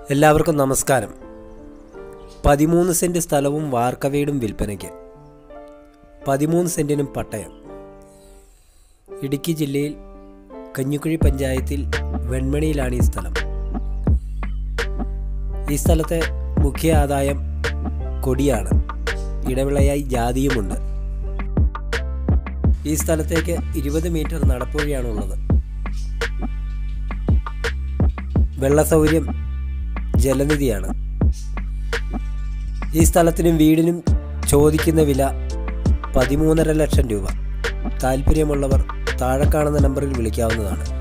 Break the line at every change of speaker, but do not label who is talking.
എല്ലാവർക്കും നമസ്കാരം പതിമൂന്ന് സെൻറ്റ് സ്ഥലവും വാർക്കവീടും വിൽപ്പനയ്ക്ക് പതിമൂന്ന് സെൻറ്റിനും പട്ടയം ഇടുക്കി ജില്ലയിൽ കഞ്ഞിക്കുഴി പഞ്ചായത്തിൽ വെൺമണിയിലാണ് ഈ സ്ഥലം ഈ സ്ഥലത്തെ മുഖ്യ ആദായം കൊടിയാണ് ഇടവിളയായി ജാതിയുമുണ്ട് ഈ സ്ഥലത്തേക്ക് ഇരുപത് മീറ്റർ നടപ്പുഴയാണുള്ളത് വെള്ള സൗകര്യം ജലനിധിയാണ് ഈ സ്ഥലത്തിനും വീടിനും ചോദിക്കുന്ന വില പതിമൂന്നര ലക്ഷം രൂപ താല്പര്യമുള്ളവർ താഴെ കാണുന്ന നമ്പറിൽ വിളിക്കാവുന്നതാണ്